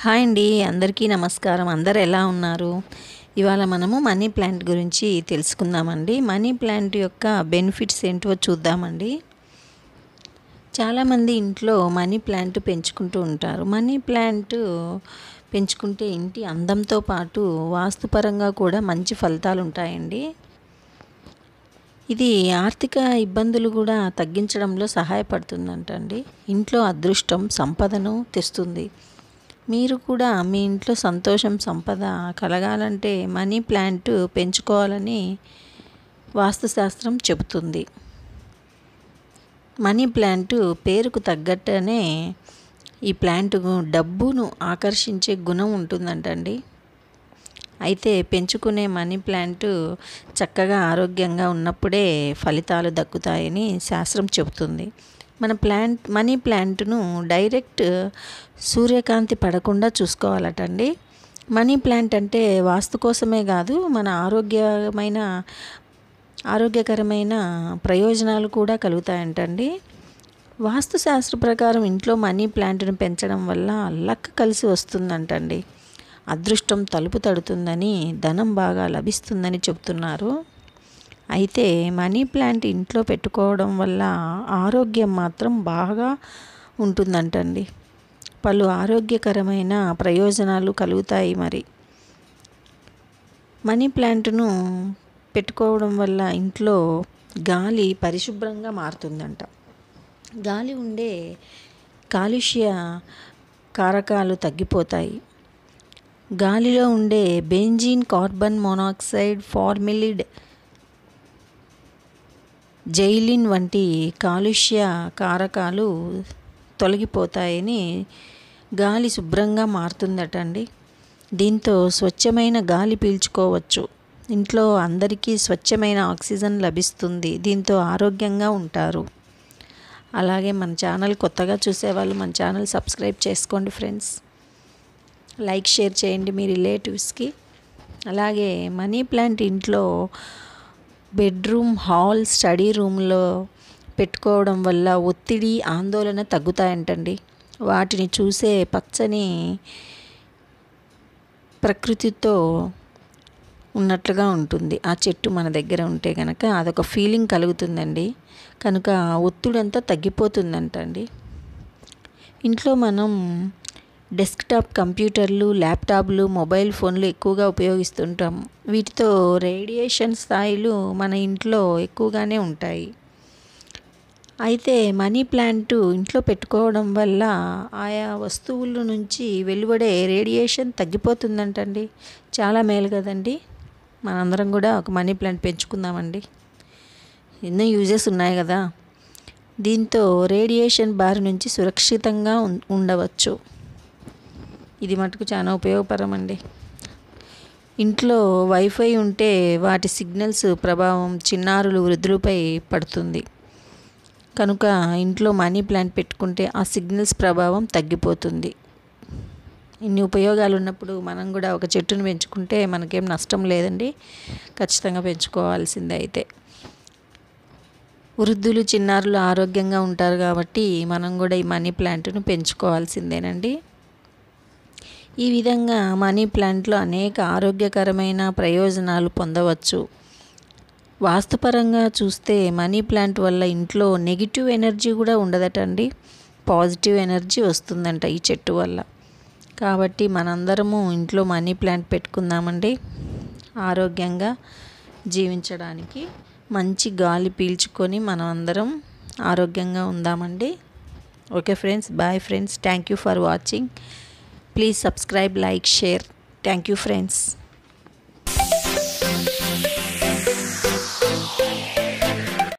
hi అండి అందరికీ నమస్కారం అందరు ఎలా ఉన్నారు ఇవాళ మనము మనీ ప్లాంట్ గురించి తెలుసుకుందామండి మనీ ప్లాంట్ యొక్క బెనిఫిట్స్ ఏంటో చూద్దామండి చాలామంది ఇంట్లో మనీ ప్లాంట్ పెంచుకుంటూ ఉంటారు మనీ ప్లాంట్ పెంచుకుంటే ఇంటి అందంతో పాటు వాస్తుపరంగా కూడా మంచి ఫలితాలు ఉంటాయండి ఇది ఆర్థిక ఇబ్బందులు కూడా తగ్గించడంలో సహాయపడుతుందంటండి ఇంట్లో అదృష్టం సంపదను తెస్తుంది మీరు కూడా మీ ఇంట్లో సంతోషం సంపద కలగాలంటే మనీ ప్లాంట్ పెంచుకోవాలని వాస్తుశాస్త్రం చెబుతుంది మనీ ప్లాంట్ పేరుకు తగ్గట్టనే ఈ ప్లాంట్ డబ్బును ఆకర్షించే గుణం ఉంటుందంటండి అయితే పెంచుకునే మనీ ప్లాంట్ చక్కగా ఆరోగ్యంగా ఉన్నప్పుడే ఫలితాలు దక్కుతాయని శాస్త్రం చెబుతుంది మన ప్లాంట్ మనీ ప్లాంట్ను డైరెక్ట్ సూర్యకాంతి పడకుండా చూసుకోవాలటండి మనీ ప్లాంట్ అంటే వాస్తు కోసమే కాదు మన ఆరోగ్యమైన ఆరోగ్యకరమైన ప్రయోజనాలు కూడా కలుగుతాయంటండి వాస్తుశాస్త్ర ప్రకారం ఇంట్లో మనీ ప్లాంట్ను పెంచడం వల్ల లక్ కలిసి వస్తుందంటండి అదృష్టం తలుపు తడుతుందని ధనం బాగా లభిస్తుందని చెబుతున్నారు అయితే మనీ ప్లాంట్ ఇంట్లో పెట్టుకోవడం వల్ల ఆరోగ్యం మాత్రం బాగా ఉంటుందంటండి పలు ఆరోగ్యకరమైన ప్రయోజనాలు కలుగుతాయి మరి మనీ ప్లాంట్ను పెట్టుకోవడం వల్ల ఇంట్లో గాలి పరిశుభ్రంగా మారుతుందంట గాలి ఉండే కాలుష్య కారకాలు తగ్గిపోతాయి గాలిలో ఉండే benzene carbon monoxide formaldehyde xylene వంటి కాలుష్య కారకాలు తొలగిపోతాయని గాలి శుభ్రంగా మారుతుందటండి దీంతో స్వచ్ఛమైన గాలి పీల్చుకోవచ్చు ఇంట్లో అందరికీ స్వచ్ఛమైన ఆక్సిజన్ లభిస్తుంది దీంతో ఆరోగ్యంగా ఉంటారు అలాగే మన ఛానల్ కొత్తగా చూసేవాళ్ళు మన ఛానల్ సబ్స్క్రైబ్ చేసుకోండి ఫ్రెండ్స్ లైక్ షేర్ చేయండి మీ రిలేటివ్స్కి అలాగే మనీ ప్లాంట్ ఇంట్లో బెడ్రూమ్ హాల్ స్టడీ రూమ్లో పెట్టుకోవడం వల్ల ఒత్తిడి ఆందోళన తగ్గుతాయంటండి వాటిని చూసే పచ్చని ప్రకృతితో ఉన్నట్లుగా ఉంటుంది ఆ చెట్టు మన దగ్గర ఉంటే కనుక అదొక ఫీలింగ్ కలుగుతుందండి కనుక ఒత్తిడంతా తగ్గిపోతుందంటండి ఇంట్లో మనం డెస్క్టాప్ కంప్యూటర్లు ల్యాప్టాప్లు మొబైల్ ఫోన్లు ఎక్కువగా ఉపయోగిస్తుంటాం వీటితో రేడియేషన్ స్థాయిలు మన ఇంట్లో ఎక్కువగానే ఉంటాయి అయితే మనీ ప్లాంట్ ఇంట్లో పెట్టుకోవడం వల్ల ఆయా వస్తువుల నుంచి వెలువడే రేడియేషన్ తగ్గిపోతుందంటండి చాలా మేలు కదండి మనందరం కూడా ఒక మనీ ప్లాంట్ పెంచుకుందామండి ఎన్నో యూజెస్ ఉన్నాయి కదా దీంతో రేడియేషన్ బారి నుంచి సురక్షితంగా ఉండవచ్చు ఇది మటుకు చాలా ఉపయోగపరం అండి ఇంట్లో వైఫై ఉంటే వాటి సిగ్నల్స్ ప్రభావం చిన్నారులు వృద్ధులపై పడుతుంది కనుక ఇంట్లో మనీ ప్లాంట్ పెట్టుకుంటే ఆ సిగ్నల్స్ ప్రభావం తగ్గిపోతుంది ఇన్ని ఉపయోగాలు ఉన్నప్పుడు మనం కూడా ఒక చెట్టును పెంచుకుంటే మనకేం నష్టం లేదండి ఖచ్చితంగా పెంచుకోవాల్సిందే అయితే వృద్ధులు చిన్నారులు ఆరోగ్యంగా ఉంటారు కాబట్టి మనం కూడా ఈ మనీ ప్లాంట్ను పెంచుకోవాల్సిందేనండి ఈ విధంగా మనీ ప్లాంట్లో అనేక ఆరోగ్యకరమైన ప్రయోజనాలు పొందవచ్చు వాస్తుపరంగా చూస్తే మనీ ప్లాంట్ వల్ల ఇంట్లో నెగిటివ్ ఎనర్జీ కూడా ఉండదటండి పాజిటివ్ ఎనర్జీ వస్తుందంట ఈ చెట్టు వల్ల కాబట్టి మనందరము ఇంట్లో మనీ ప్లాంట్ పెట్టుకుందామండి ఆరోగ్యంగా జీవించడానికి మంచి గాలి పీల్చుకొని మనం అందరం ఆరోగ్యంగా ఉందామండి okay friends bye friends thank you for watching please subscribe like share thank you friends